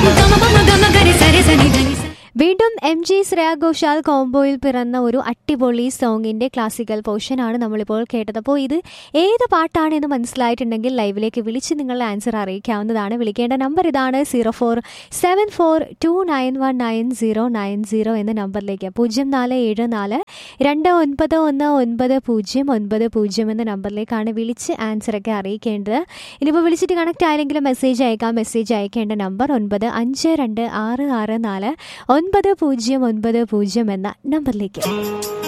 വീണ്ടും M G Shreya Ghoshal കോംബോയിൽ പിറന്ന ഒരു അടിപൊളി സോങ്ങിന്റെ ക്ലാസിക്കൽ പോർഷനാണ് നമ്മളിപ്പോൾ കേട്ടത് അപ്പോൾ ഇത് ഏത് പാട്ടാണെന്ന് മനസ്സിലായിട്ടുണ്ടെങ്കിൽ ലൈവിലേക്ക് വിളിച്ച് നിങ്ങളുടെ ആൻസർ അറിയിക്കാവുന്നതാണ് വിളിക്കേണ്ട നമ്പർ ഇതാണ് zero four seven four two nine one nine zero nine zero എന്ന നമ്പറിലേക്ക് പൂജ്യം നാല് ഏഴ് നാല് രണ്ട് ഒൻപത് ഒന്ന് ഒൻപത് പൂജ്യം ഒൻപത് പൂജ്യം എന്ന നമ്പറിലേക്കാണ് വിളിച്ച് ആൻസറൊക്കെ അറിയിക്കേണ്ടത് ഇനിയിപ്പോൾ വിളിച്ചിട്ട് കണക്ട് ആയെങ്കിലും മെസ്സേജ് അയക്കാം മെസ്സേജ് അയക്കേണ്ട നമ്പർ ഒൻപത് അഞ്ച് രണ്ട് ആറ് ആറ് നാല് ഒൻപത് പൂജ്യം ഒൻപത് പൂജ്യം എന്ന നമ്പറിലേക്ക്